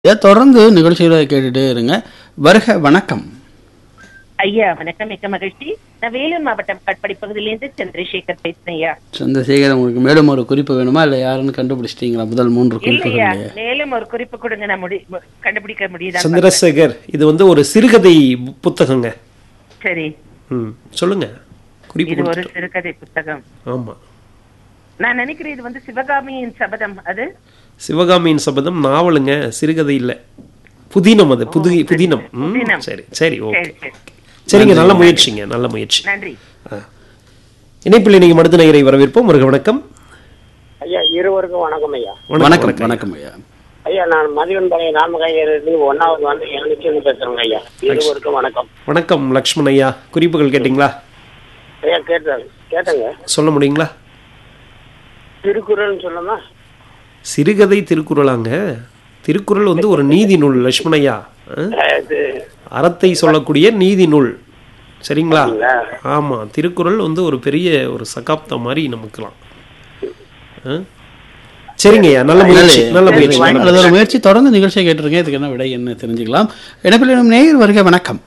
இதை தொடர்ந்து நிகழ்ச்சிகளை கேட்டுட்டே இருங்க வருக வணக்கம் ஐயா வணக்கம் மிக்க மகிழ்ச்சி நான் வேலூர் மாவட்டம் கட்படி பகுதியிலேருந்து சந்திரசேகர் பேசுறேன் ஐயா சந்திரசேகர் உங்களுக்கு மேலும் ஒரு குறிப்பு வேணுமா இல்லை யாருன்னு கண்டுபிடிச்சிட்டீங்களா முதல் மூன்று இல்லையா குறிப்புகள் மேலும் ஒரு குறிப்பு கொடுங்க நான் முடி மு- கண்டுபிடிக்க முடியுதா சந்திரசேகர் இது வந்து ஒரு சிறுகதை புத்தகங்க சரி ம் சொல்லுங்க குறிப்பு இது ஒரு கொடுத்துட்டோம். சிறுகதை புத்தகம் ஆமா நான் நினைக்கிறேன் இது வந்து சிவகாமியின் சபதம் அது சிவகாமியின் சபதம் நாவலுங்க சிறுகதை இல்ல புதினம் அது புது புதினம் ம், புதினம். சரி சரி ஓகே சரி சரி சரிங்க நல்ல முயற்சிங்க நல்ல முயற்சி நன்றி ஆ. இணைப்பில் நீங்க மடுத்து நேயரை வரவேற்போம் ஒரு வணக்கம் ஐயா இருவருக்கும் வணக்கம் ஐயா வணக்கம் வணக்கம் ஐயா ஐயா நான் மதிவன் பழைய நாமகாயிலிருந்து ஒன்னாவது வந்து எழுநூத்தி பேசுறேங்க ஐயா இருவருக்கும் வணக்கம் வணக்கம் லக்ஷ்மண் ஐயா குறிப்புகள் கேட்டிங்களா ஐயா கேட்டேன் கேட்டேங்க சொல்ல முடியுங்களா திருக்குறள்னு சொன்னோமா சிறுகதை திருக்குறளாங்க திருக்குறள் வந்து ஒரு நீதி நூல் லக்ஷ்மண் ஐயா ஆ? இது அறத்தை சொல்லக்கூடிய நீதி நூல் சரிங்களா அப்படிங்களா? ஆமா திருக்குறள் வந்து ஒரு பெரிய ஒரு சகாப்தம் மாதிரி நமக்குலாம் ஆ? சரிங்கய்யா நல்ல முயற்சி நல்ல முயற்சி நல்ல நல்லது ஒரு முயற்சி தொடர்ந்து நிகழ்ச்சியை கேட்டுருங்க இதுக்கு என்ன விடை என்ன தெரிஞ்சுக்கலாம் இணைப்பில் நேயர் வருக வணக்கம்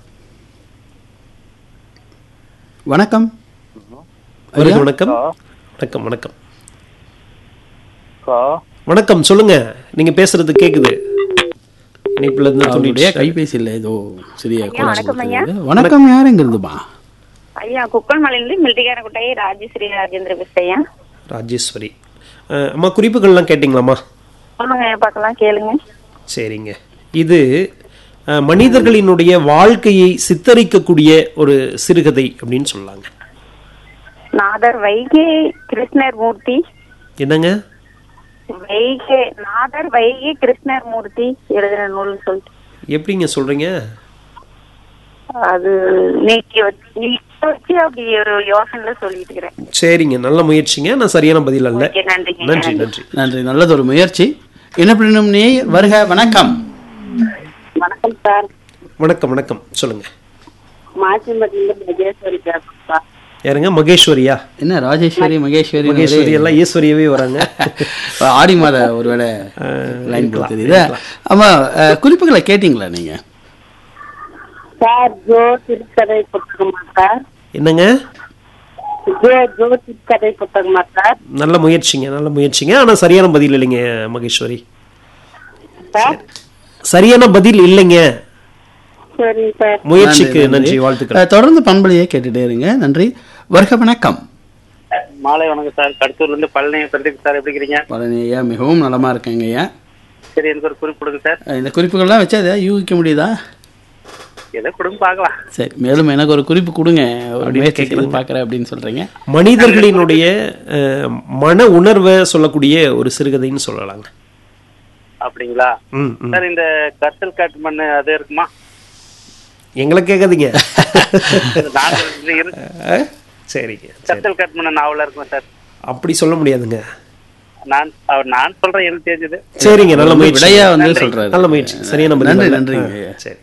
வணக்கம் முயற்சி. வணக்கம் வணக்கம் வணக்கம் வணக்கம் சொல்லுங்க நீங்க பேசுறது கேக்குது இணைப்புல இருந்து அவருடைய துண்டிடுச்சு. கைபேசியில் ஏதோ சிறிய கோளாறு வணக்கம் ஐயா. இருக்கிறது. வணக்கம் யார் எங்க இருந்துமா ஐயா குக்கல்மலையிலிருந்து மில்டிகாரக்குட்டை ராஜஸ்ரீ ராஜேந்திர பிஸ்தையா ராஜேஸ்வரி ஆ, அம்மா குறிப்புகள்லாம் கேட்டிங்களாம்மா சொல்லுங்க பார்க்கலாம் கேளுங்க சரிங்க இது அஹ், மனிதர்களினுடைய வாழ்க்கையை சித்தரிக்கக்கூடிய ஒரு சிறுகதை அப்படின்னு சொல்லலாங்க நாதர் வைகை கிருஷ்ணர் மூர்த்தி என்னங்க வைகை நாதர் வைகை கிருஷ்ணர் மூர்த்தி எழுதின நூல் சொல்லிட்டு எப்படிங்க சொல்றீங்க அது நீக்கி வச்சு நீக்கி வச்சு அப்படி ஒரு யோசனைல சொல்லிட்டு இருக்கிறேன் சரிங்க நல்ல முயற்சிங்க நான் சரியான பதில் அல்ல ஓகே, நன்றிங்க, நன்றி நன்றி. நன்றி நன்றி நல்லது ஒரு முயற்சி இணைப்பிலும் நேயர் வருக வணக்கம் வணக்கம் சார் வணக்கம் வணக்கம் சொல்லுங்க மாச்சிம்பட்டியிலிருந்து மகேஸ்வரி பேசுறா யாருங்க மகேஸ்வரியா என்ன ராஜேஸ்வரி மகேஸ்வரி மகேஸ்வரி எல்லாம் ஈஸ்வரியவே வராங்க ஆடி மாத ஒருவேளை லைன் இருக்கலாம், தெரியுதா ஆமா அஹ், குறிப்புகளை கேட்டீங்களா நீங்க சார் ஜோ திருக்கதை புத்தகமா சார் என்னங்க ஜோ ஜோ திருக்கதை புத்தகமா சார் நல்ல முயற்சிங்க நல்ல முயற்சிங்க ஆனா சரியான பதில் இல்லைங்க மகேஸ்வரி சார் சரியான பதில் இல்லைங்க சரி சார் முயற்சிக்கு நன்றி வாழ்த்துக்கள் அஹ், தொடர்ந்து பண்பலையே கேட்டுட்டே இருங்க நன்றி வருக வணக்கம் மாலை வணக்கம் சார் கடத்தூர்ல இருந்து பழனி பிரதீப் சார் எப்படி இருக்கிறீங்க பழனி ஐயா மிகவும் நலமா இருக்கேங்க ஐயா சரி எனக்கு ஒரு குறிப்பு கொடுங்க சார் அஹ், இந்த குறிப்புகள்லாம் வச்சு அதை யூகிக்க முடியுதா எதை கொடுங்க பார்க்கலாம் சரி மேலும் எனக்கு ஒரு குறிப்பு கொடுங்க ஒரு முயற்சி செய்து பார்க்குறேன் அப்படின்னு சொல்றீங்க மனிதர்களினுடைய அஹ், மன உணர்வை சொல்லக்கூடிய ஒரு சிறுகதைன்னு சொல்லலாங்க அப்படிங்களா ம் ம். சார் இந்த கர்த்தல் காட்டு மண்ணு அது இருக்குமா எங்களை கேட்காதீங்க நாங்கள் இது இரு- அஹ், சரிங்க சரி கர்த்தல் காட்டு மண்ணு நாவல இருக்குமா சார் அப்படி சொல்ல முடியாதுங்க நான் அவர் நான் சொல்றேன் எனக்கு தெரிஞ்சது சரிங்க நல்ல ரொம்ப முயற்சி விடையா வந்து சொல்றாரு நல்ல முயற்சி சரியான பதில் நன்றி அல்ல. நன்றிங்க ஆ, சரி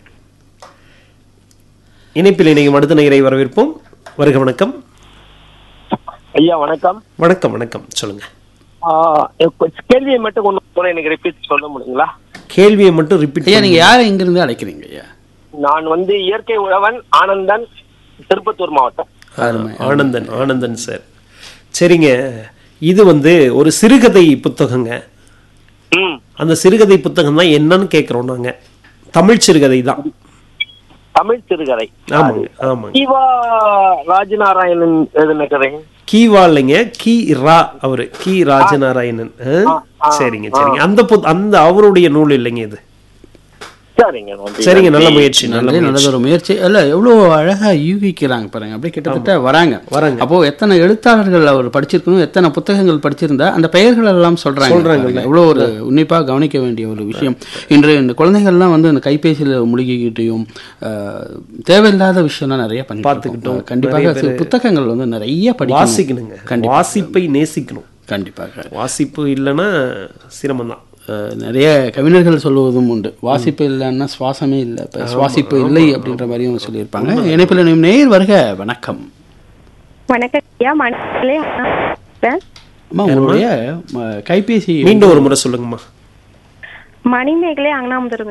இணைப்பில் இணையும் அடுத்த நேயரை வரவேற்போம் வருக வணக்கம் ஐயா வணக்கம் வணக்கம் வணக்கம் சொல்லுங்க கேள்வியை மட்டும் ஒன்று கூட எனக்கு ரிப்பீட் சொல்ல முடியுங்களா கேள்வியை மட்டும் ரிப்பீட் ஐயா நீங்க யாரை எங்கிருந்து அழைக்கிறீங்க ஐயா நான் வந்து இயற்கை உழவன் ஆனந்தன் திருப்பத்தூர் மாவட்டம் அருமை. ஆனந்தன் ஆனந்தன் சார் சரிங்க இது வந்து ஒரு சிறுகதை புத்தகங்க ம் அந்த சிறுகதை புத்தகம் தான் என்னன்னு கேட்குறோம் நாங்க தமிழ் சிறுகதை தான் தமிழ் சிறுகதை ஆமாங்க ஆமாங்க ஜீவா ராஜநாராயணன் எழுதின கதை கீவா இல்லைங்க கீ ரா அவரு கி ராஜநாராயணன் ஆ? சரிங்க சரிங்க அந்த புத்- அந்த அவருடைய நூல் இல்லைங்க இது சரிங்க நன்றி சரிங்க நல்ல முயற்சி நல்ல நன்றி முயற்சி நல்லது ஒரு முயற்சி இல்ல எவ்வளவு அழகா யூகிக்கிறாங்க பாருங்க அப்படியே கிட்டத்தட்ட வராங்க வராங்க. அப்போ எத்தனை எழுத்தாளர்கள் அவர் படிச்சிருக்கணும் எத்தனை புத்தகங்கள் படிச்சிருந்தா அந்த பெயர்கள் எல்லாம் சொல்றாங்க சொல்றாங்கல்ல. பாருங்க. எவ்வளவு ஒரு உன்னிப்பா கவனிக்க வேண்டிய ஒரு விஷயம் இன்று இந்த குழந்தைகள்லாம் வந்து இந்த கைபேசியில முழுகிக்கிட்டையும் அஹ், தேவையில்லாத விஷயம்லாம் நிறைய பண்ணி பார்த்துக்கிட்டோம். கண்டிப்பாக நிறைய பேரு புத்தகங்கள் வந்து நிறைய படிக்கணும் வாசிக்கணுங்க கண்டிப்பா. வாசிப்பை நேசிக்கணும் கண்டிப்பாக வாசிப்பு இல்லைன்னா சிரமம் தான் அஹ், நிறைய கவிஞர்கள் சொல்லுவதும் உண்டு வாசிப்பு இல்லைன்னா சுவாசமே இல்லை இப்போ சுவாசிப்பு இல்லை அப்படின்ற மாதிரியும் சொல்லியிருப்பாங்க இணைப்பில் இணையும் நேர் வருக வணக்கம் வணக்கம் ஐயா மனசுலே அம்மா உங்களுடைய ம, கைபேசி மீண்டும் ஒரு முறை சொல்லுங்கம்மா மணிமேகலை அங்கனாமுதருங்க